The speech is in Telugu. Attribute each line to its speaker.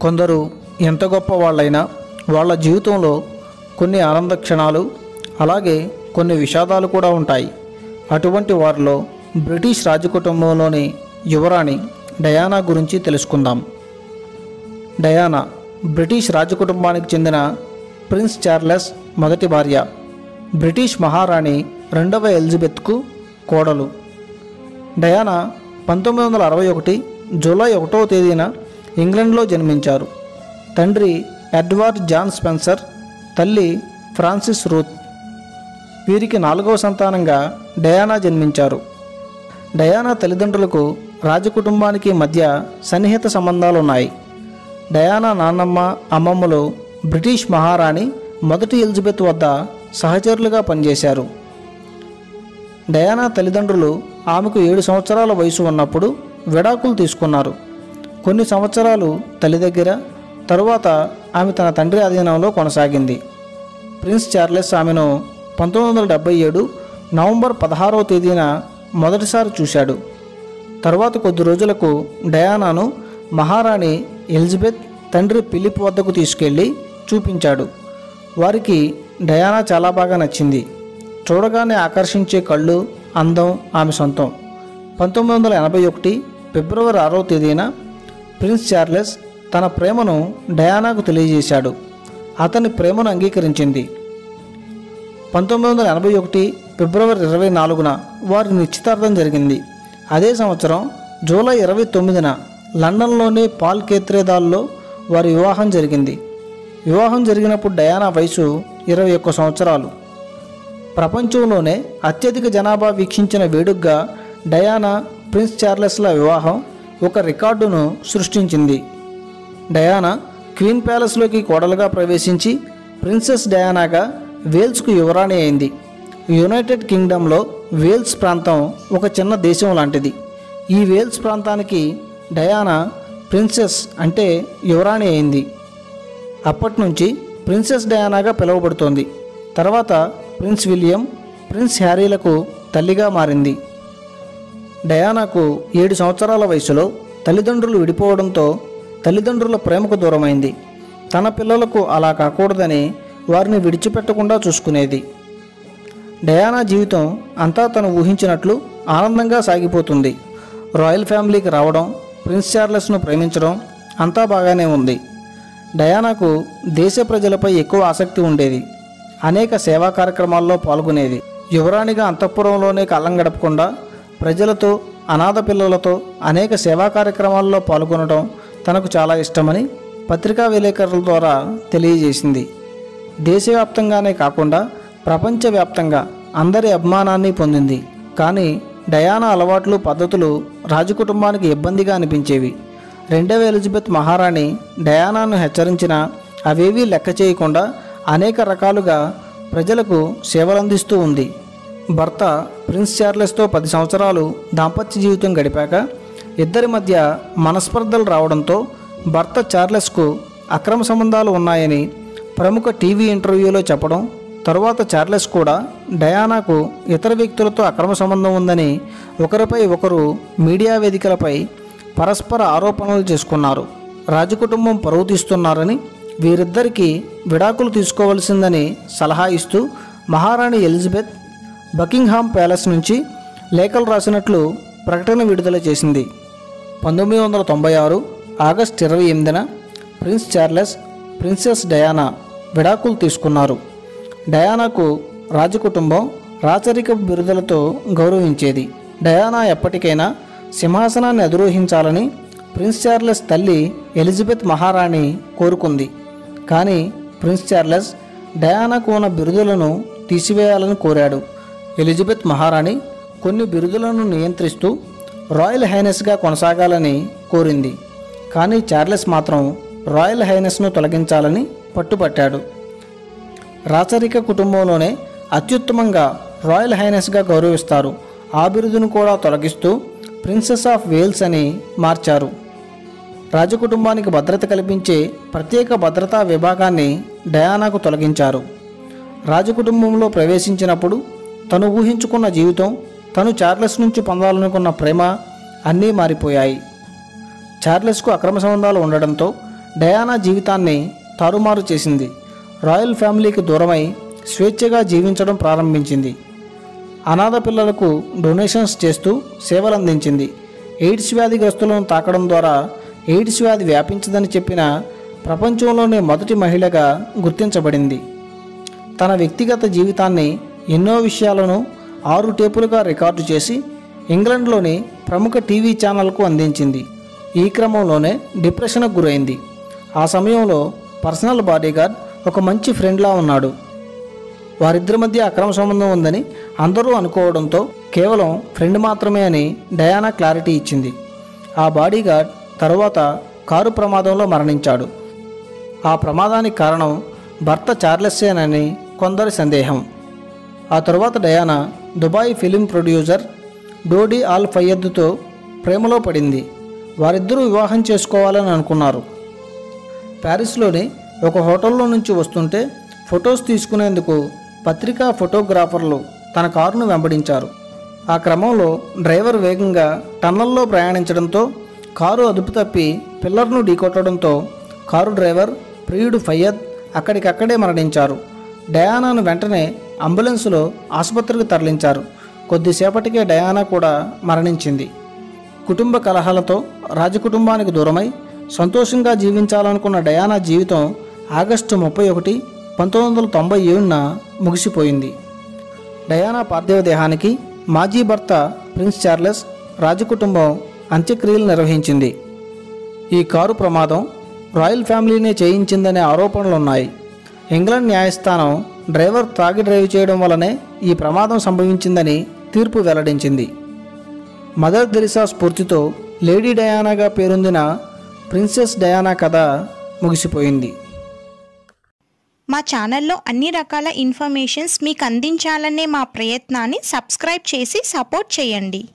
Speaker 1: కొందరు ఎంత గొప్ప వాళ్ళైనా వాళ్ళ జీవితంలో కొన్ని ఆనంద క్షణాలు అలాగే కొన్ని విషాదాలు కూడా ఉంటాయి అటువంటి వారిలో బ్రిటిష్ రాజకుటుంబంలోని యువరాణి డయానా గురించి తెలుసుకుందాం డయానా బ్రిటిష్ రాజకుటుంబానికి చెందిన ప్రిన్స్ చార్లెస్ మొదటి భార్య బ్రిటిష్ మహారాణి రెండవ ఎలిజబెత్కు కోడలు డయానా పంతొమ్మిది వందల అరవై ఒకటి జూలై ఒకటవ తేదీన ఇంగ్లండ్లో జన్మించారు తండ్రి ఎడ్వర్డ్ జాన్ స్పెన్సర్ తల్లి ఫ్రాన్సిస్ రూత్ వీరికి నాలుగవ సంతానంగా డయానా జన్మించారు డయానా తల్లిదండ్రులకు రాజకుటుంబానికి మధ్య సన్నిహిత సంబంధాలు ఉన్నాయి డయానా నాన్నమ్మ అమ్మమ్మలు బ్రిటిష్ మహారాణి మొదటి ఎలిజబెత్ వద్ద సహచరులుగా పనిచేశారు డయానా తల్లిదండ్రులు ఆమెకు ఏడు సంవత్సరాల వయసు ఉన్నప్పుడు విడాకులు తీసుకున్నారు కొన్ని సంవత్సరాలు తల్లి దగ్గర తరువాత ఆమె తన తండ్రి అధీనంలో కొనసాగింది ప్రిన్స్ చార్లెస్ ఆమెను పంతొమ్మిది వందల డెబ్బై ఏడు నవంబర్ పదహారవ తేదీన మొదటిసారి చూశాడు తరువాత కొద్ది రోజులకు డయానాను మహారాణి ఎలిజబెత్ తండ్రి ఫిలిప్ వద్దకు తీసుకెళ్ళి చూపించాడు వారికి డయానా చాలా బాగా నచ్చింది చూడగానే ఆకర్షించే కళ్ళు అందం ఆమె సొంతం పంతొమ్మిది వందల ఎనభై ఒకటి ఫిబ్రవరి ఆరవ తేదీన ప్రిన్స్ చార్లెస్ తన ప్రేమను డయానాకు తెలియజేశాడు అతని ప్రేమను అంగీకరించింది పంతొమ్మిది వందల ఎనభై ఒకటి ఫిబ్రవరి ఇరవై నాలుగున వారి నిశ్చితార్థం జరిగింది అదే సంవత్సరం జూలై ఇరవై తొమ్మిదిన లండన్లోని పాల్ కేత్రేదాల్లో వారి వివాహం జరిగింది వివాహం జరిగినప్పుడు డయానా వయసు ఇరవై ఒక్క సంవత్సరాలు ప్రపంచంలోనే అత్యధిక జనాభా వీక్షించిన వేడుకగా డయానా ప్రిన్స్ చార్లెస్ల వివాహం ఒక రికార్డును సృష్టించింది డయానా క్వీన్ ప్యాలెస్లోకి కోడలుగా ప్రవేశించి ప్రిన్సెస్ డయానాగా వేల్స్కు యువరాణి అయింది యునైటెడ్ కింగ్డమ్లో వేల్స్ ప్రాంతం ఒక చిన్న దేశం లాంటిది ఈ వేల్స్ ప్రాంతానికి డయానా ప్రిన్సెస్ అంటే యువరాణి అయింది అప్పటి నుంచి ప్రిన్సెస్ డయానాగా పిలువబడుతోంది తర్వాత ప్రిన్స్ విలియం ప్రిన్స్ హ్యారీలకు తల్లిగా మారింది డయానాకు ఏడు సంవత్సరాల వయసులో తల్లిదండ్రులు విడిపోవడంతో తల్లిదండ్రుల ప్రేమకు దూరమైంది తన పిల్లలకు అలా కాకూడదని వారిని విడిచిపెట్టకుండా చూసుకునేది డయానా జీవితం అంతా తను ఊహించినట్లు ఆనందంగా సాగిపోతుంది రాయల్ ఫ్యామిలీకి రావడం ప్రిన్స్ చార్లెస్ను ప్రేమించడం అంతా బాగానే ఉంది డయానాకు దేశ ప్రజలపై ఎక్కువ ఆసక్తి ఉండేది అనేక సేవా కార్యక్రమాల్లో పాల్గొనేది యువరాణిగా అంతఃపురంలోనే కళ్ళం గడపకుండా ప్రజలతో అనాథ పిల్లలతో అనేక సేవా కార్యక్రమాల్లో పాల్గొనడం తనకు చాలా ఇష్టమని పత్రికా విలేకరుల ద్వారా తెలియజేసింది దేశవ్యాప్తంగానే కాకుండా ప్రపంచవ్యాప్తంగా అందరి అభిమానాన్ని పొందింది కానీ డయానా అలవాట్లు పద్ధతులు రాజకుటుంబానికి ఇబ్బందిగా అనిపించేవి రెండవ ఎలిజబెత్ మహారాణి డయానాను హెచ్చరించినా అవేవీ లెక్క చేయకుండా అనేక రకాలుగా ప్రజలకు సేవలందిస్తూ ఉంది భర్త ప్రిన్స్ చార్లెస్తో పది సంవత్సరాలు దాంపత్య జీవితం గడిపాక ఇద్దరి మధ్య మనస్పర్ధలు రావడంతో భర్త చార్లెస్కు అక్రమ సంబంధాలు ఉన్నాయని ప్రముఖ టీవీ ఇంటర్వ్యూలో చెప్పడం తరువాత చార్లెస్ కూడా డయానాకు ఇతర వ్యక్తులతో అక్రమ సంబంధం ఉందని ఒకరిపై ఒకరు మీడియా వేదికలపై పరస్పర ఆరోపణలు చేసుకున్నారు రాజకుటుంబం పరువు తీస్తున్నారని వీరిద్దరికీ విడాకులు తీసుకోవలసిందని సలహా ఇస్తూ మహారాణి ఎలిజబెత్ బకింగ్హామ్ ప్యాలెస్ నుంచి లేఖలు రాసినట్లు ప్రకటన విడుదల చేసింది పంతొమ్మిది వందల తొంభై ఆరు ఆగస్ట్ ఇరవై ఎనిమిదిన ప్రిన్స్ చార్లెస్ ప్రిన్సెస్ డయానా విడాకులు తీసుకున్నారు డయానాకు రాజకుటుంబం రాచరిక బిరుదులతో గౌరవించేది డయానా ఎప్పటికైనా సింహాసనాన్ని అధిరోహించాలని ప్రిన్స్ చార్లెస్ తల్లి ఎలిజబెత్ మహారాణి కోరుకుంది కానీ ప్రిన్స్ చార్లెస్ డయానాకు ఉన్న బిరుదులను తీసివేయాలని కోరాడు ఎలిజబెత్ మహారాణి కొన్ని బిరుదులను నియంత్రిస్తూ రాయల్ హైనెస్గా కొనసాగాలని కోరింది కానీ చార్లెస్ మాత్రం రాయల్ హైనెస్ను తొలగించాలని పట్టుపట్టాడు రాచరిక కుటుంబంలోనే అత్యుత్తమంగా రాయల్ హైనెస్గా గౌరవిస్తారు ఆ బిరుదును కూడా తొలగిస్తూ ప్రిన్సెస్ ఆఫ్ వేల్స్ అని మార్చారు రాజకుటుంబానికి భద్రత కల్పించే ప్రత్యేక భద్రతా విభాగాన్ని డయానాకు తొలగించారు రాజకుటుంబంలో ప్రవేశించినప్పుడు తను ఊహించుకున్న జీవితం తను చార్లెస్ నుంచి పొందాలనుకున్న ప్రేమ అన్నీ మారిపోయాయి చార్లెస్కు అక్రమ సంబంధాలు ఉండడంతో డయానా జీవితాన్ని తారుమారు చేసింది రాయల్ ఫ్యామిలీకి దూరమై స్వేచ్ఛగా జీవించడం ప్రారంభించింది అనాథ పిల్లలకు డొనేషన్స్ చేస్తూ సేవలు అందించింది ఎయిడ్స్ వ్యాధిగ్రస్తులను తాకడం ద్వారా ఎయిడ్స్ వ్యాధి వ్యాపించదని చెప్పిన ప్రపంచంలోనే మొదటి మహిళగా గుర్తించబడింది తన వ్యక్తిగత జీవితాన్ని ఎన్నో విషయాలను ఆరు టేపులుగా రికార్డు చేసి ఇంగ్లండ్లోని ప్రముఖ టీవీ ఛానల్కు అందించింది ఈ క్రమంలోనే డిప్రెషన్కు గురైంది ఆ సమయంలో పర్సనల్ బాడీగార్డ్ ఒక మంచి ఫ్రెండ్లా ఉన్నాడు వారిద్దరి మధ్య అక్రమ సంబంధం ఉందని అందరూ అనుకోవడంతో కేవలం ఫ్రెండ్ మాత్రమే అని డయానా క్లారిటీ ఇచ్చింది ఆ బాడీగార్డ్ తరువాత కారు ప్రమాదంలో మరణించాడు ఆ ప్రమాదానికి కారణం భర్త చార్లెస్సేనని కొందరి సందేహం ఆ తరువాత Diana Dubai film producer Dodi Al ఫయ్యద్దుతో ప్రేమలో పడింది వారిద్దరూ వివాహం చేసుకోవాలని అనుకున్నారు ప్యారిస్లోని ఒక హోటల్లో నుంచి వస్తుంటే ఫొటోస్ తీసుకునేందుకు పత్రికా ఫోటోగ్రాఫర్లు తన కారును వెంబడించారు ఆ క్రమంలో డ్రైవర్ వేగంగా టన్నల్లో ప్రయాణించడంతో కారు అదుపు తప్పి పిల్లర్ను ఢీకొట్టడంతో కారు డ్రైవర్ ప్రియుడు ఫయ్యద్ అక్కడికక్కడే మరణించారు డయానాను వెంటనే అంబులెన్సులో ఆసుపత్రికి తరలించారు కొద్దిసేపటికే డయానా కూడా మరణించింది కుటుంబ కలహాలతో రాజకుటుంబానికి దూరమై సంతోషంగా జీవించాలనుకున్న డయానా జీవితం ఆగస్టు ముప్పై ఒకటి పంతొమ్మిది వందల తొంభై ఏడున ముగిసిపోయింది డయానా పార్థివ దేహానికి మాజీ భర్త ప్రిన్స్ చార్లెస్ రాజకుటుంబం అంత్యక్రియలు నిర్వహించింది ఈ కారు ప్రమాదం రాయల్ ఫ్యామిలీనే చేయించిందనే ఆరోపణలున్నాయి ఇంగ్లాండ్ న్యాయస్థానం డ్రైవర్ తాగి డ్రైవ్ చేయడం వల్లనే ఈ ప్రమాదం సంభవించిందని తీర్పు వెల్లడించింది మదర్ తెరిసా స్ఫూర్తితో లేడీ డయానాగా పేరొందిన ప్రిన్సెస్ డయానా కథ ముగిసిపోయింది
Speaker 2: మా ఛానల్లో అన్ని రకాల ఇన్ఫర్మేషన్స్ మీకు అందించాలనే మా ప్రయత్నాన్ని సబ్స్క్రైబ్ చేసి సపోర్ట్ చేయండి